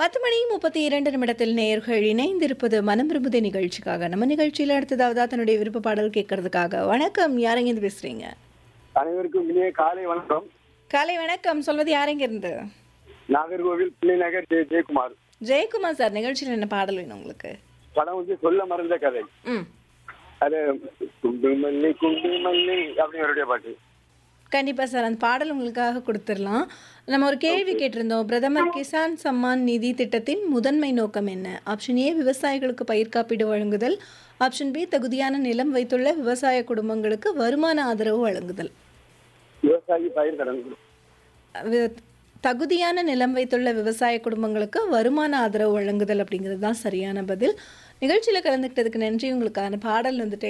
பத்து மணி முப்பத்தி இரண்டு நிமிடத்தில் நேயர்கள் இணைந்திருப்பது மனம் விரும்புதே நிகழ்ச்சிக்காக நம்ம நிகழ்ச்சியில் அடுத்ததாவதா தன்னுடைய விருப்ப பாடல் கேட்கறதுக்காக வணக்கம் யாரெங்கிருந்து பேசுறீங்க அனைவருக்கும் இனிய காலை வணக்கம் காலை வணக்கம் சொல்வது யாரெங்க இருந்து நாகர்கோவில் பிள்ளைநகர் ஜெய ஜெயக்குமார் ஜெயக்குமார் சார் நிகழ்ச்சியில் என்ன பாடல் வேணும் உங்களுக்கு படம் வந்து சொல்ல மறந்த கதை ம் அது குண்டு மல்லி குண்டு மல்லி அப்படிங்கிறடைய பாட்டு கண்டிப்பாக சார் அந்த பாடல் உங்களுக்காக கொடுத்துடலாம் நம்ம ஒரு கேள்வி கேட்டிருந்தோம் பிரதமர் கிசான் சம்மான் நிதி திட்டத்தின் முதன்மை நோக்கம் என்ன ஆப்ஷன் ஏ விவசாயிகளுக்கு பயிர் காப்பீடு வழங்குதல் ஆப்ஷன் பி தகுதியான நிலம் வைத்துள்ள விவசாய குடும்பங்களுக்கு வருமான ஆதரவு வழங்குதல் விவசாயி பயிர் கடன் வி- தகுதியான நிலம் வைத்துள்ள விவசாய குடும்பங்களுக்கு வருமான ஆதரவு வழங்குதல் அப்படிங்கிறது தான் சரியான பதில் நிகழ்ச்சியில் கலந்துக்கிட்டதுக்கு நன்றி உங்களுக்கான பாடல் வந்துட்டு